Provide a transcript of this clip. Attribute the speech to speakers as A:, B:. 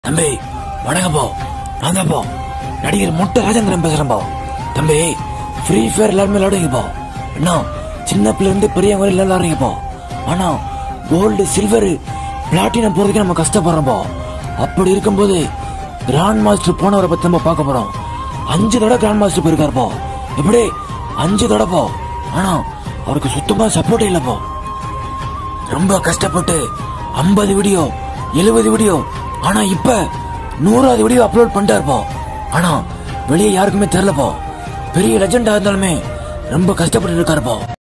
A: தம்பி வணக்கம் போ நான் தான் போ நடிகர் மொட்டை ராஜேந்திரன் பேசுறேன் போ தம்பி ஃப்ரீ ஃபயர் எல்லாருமே விளையாடுங்க போ என்ன சின்ன பிள்ளை இருந்து பெரியவங்க வரை எல்லாம் விளையாடுறீங்க போ ஆனா கோல்டு சில்வர் பிளாட்டினம் போறதுக்கு நம்ம கஷ்டப்படுறோம் போ அப்படி இருக்கும்போது கிராண்ட் மாஸ்டர் போனவரை பத்தி நம்ம பார்க்க போறோம் அஞ்சு தடவை கிராண்ட் மாஸ்டர் போயிருக்காரு போ எப்படி அஞ்சு தடவை போ ஆனா அவருக்கு சுத்தமா சப்போர்ட் இல்ல போ ரொம்ப கஷ்டப்பட்டு 50 வீடியோ 70 வீடியோ ஆனா இப்ப நூறாவது வீடியோ அப்லோட் பண்ணிட்டாருப்போ ஆனா வெளியே யாருக்குமே தெரியலப்போ பெரிய லெஜெண்டா இருந்தாலுமே ரொம்ப கஷ்டப்பட்டு இருக்காருப்போ